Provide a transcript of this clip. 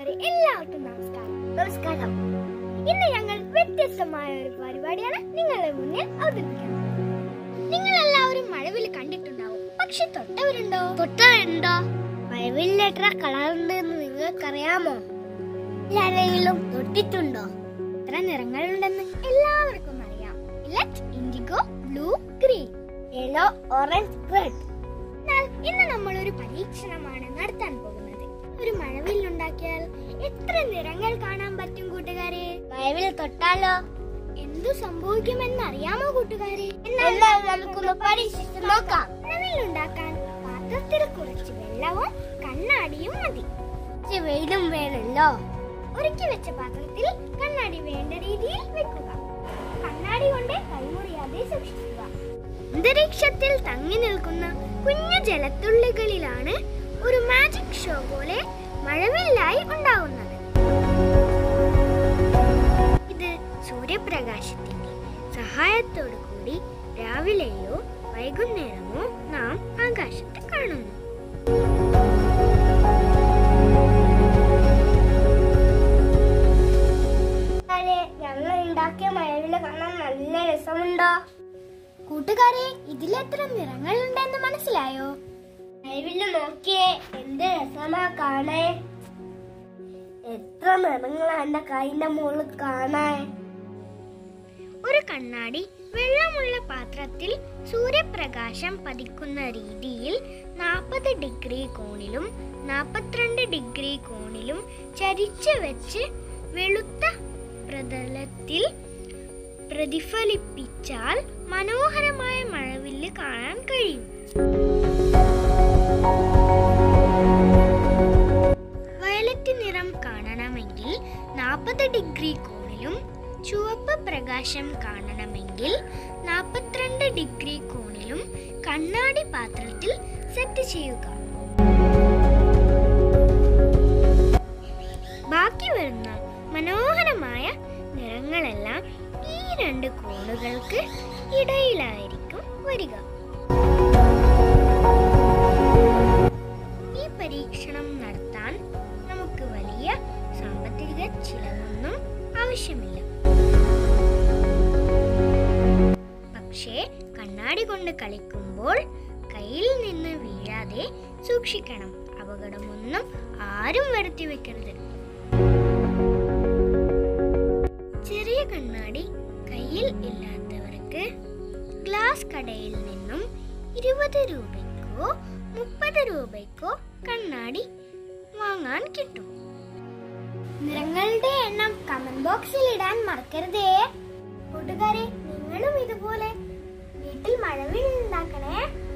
എല്ലാവർക്കും നമസ്കാരം നമസ്കാരം ഇന്ന് ഞങ്ങൾ വ്യത്യസ്തമായ ഒരു പരിപാടിയാണ് നിങ്ങളുടെ മുന്നിൽ അവതരിപ്പിക്കുന്നത് നിങ്ങൾ എല്ലാവരും മഴവിൽ കണ്ടിട്ടുണ്ടാവും പക്ഷെ തൊട്ടവരുണ്ടോ തൊട്ടവരുണ്ടോ മഴവില്ലിൽ എത്ര കളറുണ്ട് എന്ന് നിങ്ങൾക്കറിയാമോ ആരെങ്കിലും തൊട്ടിട്ടുണ്ടോ എത്ര നിറങ്ങളുണ്ടെന്ന് എല്ലാവർക്കും അറിയാം let indigo blue green yellow orange red എന്നാൽ ഇന്ന് നമ്മൾ ഒരു പരീക്ഷണമാണ് നടത്താൻ പോകുന്നത് ഒരു മഴവില്ലുണ്ടാക്കിയാൽ എത്ര നിറങ്ങൾ കാണാൻ പറ്റും കൂട്ടുകാരെ മഴവിൽ തൊട്ടാലോ എന്തു സംഭവിക്കുമെന്ന് അറിയാമോ കൂട്ടുകാരെ എന്നാൽ നമുക്കൊന്ന് പരീക്ഷിച്ച് നോക്കാം മഴവില്ലുണ്ടാക്കാൻ പാത്രത്തിൽ കുറച്ച് വെള്ളവും കണ്ണാടിയും മതി കുറച്ച് വെയിലും വേണമല്ലോ ഒരുക്കി വെച്ച പാത്രത്തിൽ കണ്ണാടി വേണ്ട രീതിയിൽ വെക്കുക കണ്ണാടി കൊണ്ട് കൈമുറിയാതെ സൂക്ഷിക്കുക അന്തരീക്ഷത്തിൽ തങ്ങി നിൽക്കുന്ന കുഞ്ഞു ജലത്തുള്ളികളിലാണ് ഒരു മാജിക് ഷോ പോലെ മഴവില്ലായി ഉണ്ടാവുന്നത് ഇത് സൂര്യപ്രകാശത്തിന്റെ സഹായത്തോടു കൂടി രാവിലെയോ വൈകുന്നേരമോ നാം ആകാശത്ത് കാണുന്നു ഞങ്ങൾ ഉണ്ടാക്കിയ മഴവില് കാണാൻ നല്ല രസമുണ്ടോ കൂട്ടുകാരെ ഇതിലെത്ര നിറങ്ങളുണ്ടെന്ന് മനസ്സിലായോ മഴവില് നോക്കിയേ എന്ത് രസമാ കാണേ എത്ര നിറങ്ങളാ എന്റെ കൈന്റെ മുകളിൽ കാണാൻ ഒരു കണ്ണാടി വെള്ളമുള്ള പാത്രത്തിൽ സൂര്യപ്രകാശം പതിക്കുന്ന രീതിയിൽ നാൽപ്പത് ഡിഗ്രി കോണിലും നാൽപ്പത്തിരണ്ട് ഡിഗ്രി കോണിലും ചരിച്ചു വെച്ച് വെളുത്ത പ്രതലത്തിൽ പ്രതിഫലിപ്പിച്ചാൽ മനോഹരമായ മഴവില്ല് കാണാൻ കഴിയും വയലറ്റ് നിറം കാണണമെങ്കിൽ നാൽപ്പത് ഡിഗ്രി കോണിലും ചുവപ്പ് പ്രകാശം കാണണമെങ്കിൽ നാൽപ്പത്തിരണ്ട് ഡിഗ്രി കോണിലും കണ്ണാടി പാത്രത്തിൽ സെറ്റ് ചെയ്യുക ബാക്കി വരുന്ന മനോഹരമായ നിറങ്ങളെല്ലാം ഈ രണ്ട് കോണുകൾക്ക് ഇടയിലായിരിക്കും വരിക ഈ പരീക്ഷണം നടത്താൻ നമുക്ക് വലിയ സാമ്പത്തിക ചിലവൊന്നും ആവശ്യമില്ല പക്ഷേ കണ്ണാടി കൊണ്ട് കളിക്കുമ്പോൾ കയ്യിൽ നിന്ന് വീഴാതെ സൂക്ഷിക്കണം അപകടമൊന്നും ആരും വരുത്തി വെക്കരുത് ചെറിയ കണ്ണാടി കയ്യിൽ ഇല്ലാത്തവർക്ക് ഗ്ലാസ് കടയിൽ നിന്നും ഇരുപത് രൂപയ്ക്കോ മുപ്പത് രൂപയ്ക്കോ കണ്ണാടി വാങ്ങാൻ കിട്ടും നിറങ്ങളുടെ എണ്ണം കമന്റ് ബോക്സിൽ ഇടാൻ മറക്കരുതേ കൂട്ടുകാരെ നിങ്ങളും ഇതുപോലെ വീട്ടിൽ മഴവിൽ ഉണ്ടാക്കണേ